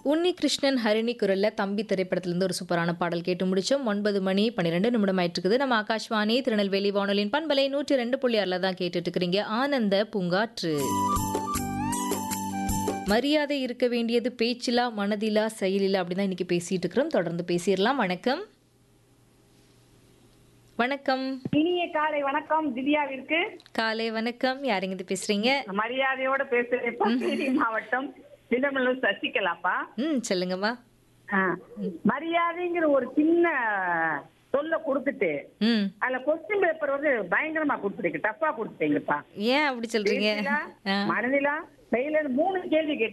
உன்னி கிருஷ்ணன் ஹரிணி குரல்ல தம்பி திரைப்படத்திலிருந்து ஒரு சூப்பரான பாடல் கேட்டு முடிச்சோம் ஒன்பது மணி பன்னிரெண்டு நிமிடம் ஆயிட்டு இருக்குது நம்ம ஆகாஷ்வாணி திருநெல்வேலி வானொலியின் பண்பலை நூற்றி ரெண்டு புள்ளி ஆறில் தான் கேட்டுட்டு இருக்கிறீங்க ஆனந்த பூங்காற்று மரியாதை இருக்க வேண்டியது பேச்சிலா மனதிலா செயலிலா அப்படின்னு தான் இன்னைக்கு பேசிட்டு இருக்கிறோம் தொடர்ந்து பேசிடலாம் வணக்கம் வணக்கம் இனிய காலை வணக்கம் திவ்யாவிற்கு காலை வணக்கம் யாருங்க இது பேசுறீங்க மரியாதையோட பேசுறேன் தேனி மாவட்டம் திண்டமல்லூர் சசிகலாப்பா ம் சொல்லுங்கம்மா ஆ. மரியாதைங்கிற ஒரு சின்ன சொல்ல கொடுத்துட்டு ம் அதுல கொஸ்டின் பேப்பர் வந்து பயங்கரமா கொடுத்துட்டீங்க டஃபா கொடுத்துட்டீங்கப்பா ஏன் அப்படி சொல்றீங்க பேசிலா, ஆ. மனதிலா செயலர் மூணு கேள்வி கேட்டு